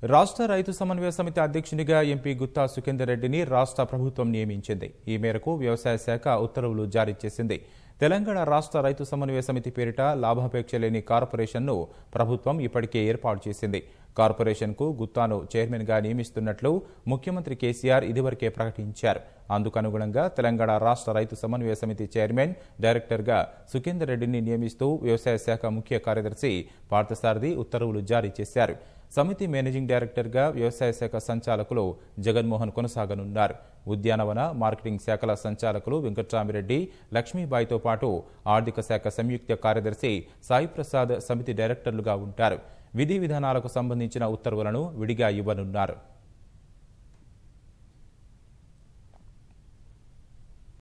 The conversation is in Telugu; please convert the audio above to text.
రాష్ట్ర రైతు సమన్వయ సమితి అధ్యక్షునిగా ఎంపీ గుత్తా సుఖేందర్ రెడ్డిని రాష్ట్ర ప్రభుత్వం నియమించింది ఈ మేరకు వ్యవసాయ శాఖ ఉత్తర్వులు జారీ చేసింది తెలంగాణ రాష్ట్ర రైతు సమన్వయ సమితి పేరిట లాభాపేక్ష లేని కార్పొరేషన్ను ప్రభుత్వం ఇప్పటికే ఏర్పాటు చేసింది కార్పొరేషన్కు గుత్తాను చైర్మన్గా నియమిస్తున్నట్లు ముఖ్యమంత్రి కేసీఆర్ ఇదివరకే ప్రకటించారు అందుకనుగుణంగా తెలంగాణ రాష్ట్ర రైతు సమన్వయ సమితి చైర్మన్ డైరెక్టర్గా సుఖేందర్ రెడ్డిని నియమిస్తూ వ్యవసాయ శాఖ ముఖ్య కార్యదర్శి పార్థసారథి ఉత్తర్వులు జారీ చేశారు సమితి మేనేజింగ్ డైరెక్టర్గా వ్యవసాయ శాఖ సంచాలకులు జగన్మోహన్ కొనసాగనున్నారు ఉద్యానవన మార్కెటింగ్ శాఖల సంచాలకులు వెంకట్రామిరెడ్డి లక్ష్మీబాయితో పాటు ఆర్థిక శాఖ సంయుక్త కార్యదర్శి సాయి ప్రసాద్ సమితి డైరెక్టర్లుగా ఉంటారు విధి విధానాలకు సంబంధించిన ఉత్తర్వులను విడిగా ఇవ్వనున్నారు